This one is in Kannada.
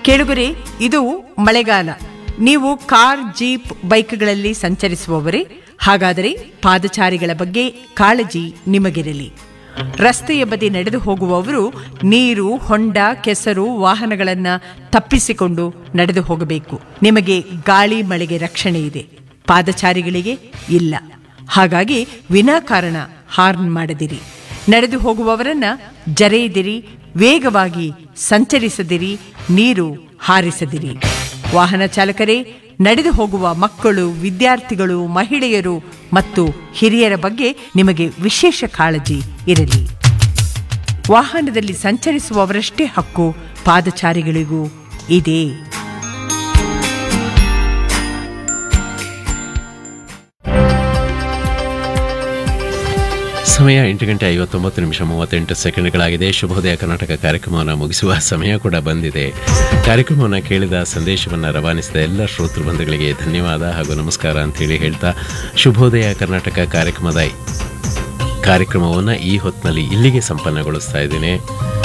ಕೇಳುಗರೆ ಇದು ಮಳೆಗಾಲ ನೀವು ಕಾರ್ ಜೀಪ್ ಬೈಕ್ಗಳಲ್ಲಿ ಸಂಚರಿಸುವವರೇ ಹಾಗಾದರೆ ಪಾದಚಾರಿಗಳ ಬಗ್ಗೆ ಕಾಳಜಿ ನಿಮಗಿರಲಿ ರಸ್ತೆಯ ಬದಿ ನಡೆದು ಹೋಗುವವರು ನೀರು ಹೊಂಡ ಕೆಸರು ವಾಹನಗಳನ್ನು ತಪ್ಪಿಸಿಕೊಂಡು ನಡೆದು ಹೋಗಬೇಕು ನಿಮಗೆ ಗಾಳಿ ಮಳೆಗೆ ರಕ್ಷಣೆ ಇದೆ ಪಾದಚಾರಿಗಳಿಗೆ ಇಲ್ಲ ಹಾಗಾಗಿ ವಿನಾಕಾರಣ ಹಾರ್ನ್ ಮಾಡದಿರಿ ನಡೆದು ಹೋಗುವವರನ್ನ ಜರೆಯದಿರಿ ವೇಗವಾಗಿ ಸಂಚರಿಸದಿರಿ ನೀರು ಹಾರಿಸದಿರಿ ವಾಹನ ಚಾಲಕರೇ ನಡೆದು ಹೋಗುವ ಮಕ್ಕಳು ವಿದ್ಯಾರ್ಥಿಗಳು ಮಹಿಳೆಯರು ಮತ್ತು ಹಿರಿಯರ ಬಗ್ಗೆ ನಿಮಗೆ ವಿಶೇಷ ಕಾಳಜಿ ಇರಲಿ ವಾಹನದಲ್ಲಿ ಸಂಚರಿಸುವವರಷ್ಟೇ ಹಕ್ಕು ಪಾದಚಾರಿಗಳಿಗೂ ಇದೆ ಸಮಯ ಎಂಟು ಗಂಟೆ ಐವತ್ತೊಂಬತ್ತು ನಿಮಿಷ ಮೂವತ್ತೆಂಟು ಸೆಕೆಂಡ್ಗಳಾಗಿದೆ ಶುಭೋದಯ ಕರ್ನಾಟಕ ಕಾರ್ಯಕ್ರಮವನ್ನು ಮುಗಿಸುವ ಸಮಯ ಕೂಡ ಬಂದಿದೆ ಕಾರ್ಯಕ್ರಮವನ್ನು ಕೇಳಿದ ಸಂದೇಶವನ್ನು ರವಾನಿಸಿದ ಎಲ್ಲ ಶ್ರೋತೃ ಬಂಧುಗಳಿಗೆ ಧನ್ಯವಾದ ಹಾಗೂ ನಮಸ್ಕಾರ ಅಂತೇಳಿ ಹೇಳ್ತಾ ಶುಭೋದಯ ಕರ್ನಾಟಕ ಕಾರ್ಯಕ್ರಮದ ಕಾರ್ಯಕ್ರಮವನ್ನು ಈ ಹೊತ್ತಿನಲ್ಲಿ ಇಲ್ಲಿಗೆ ಸಂಪನ್ನಗೊಳಿಸ್ತಾ ಇದ್ದೇನೆ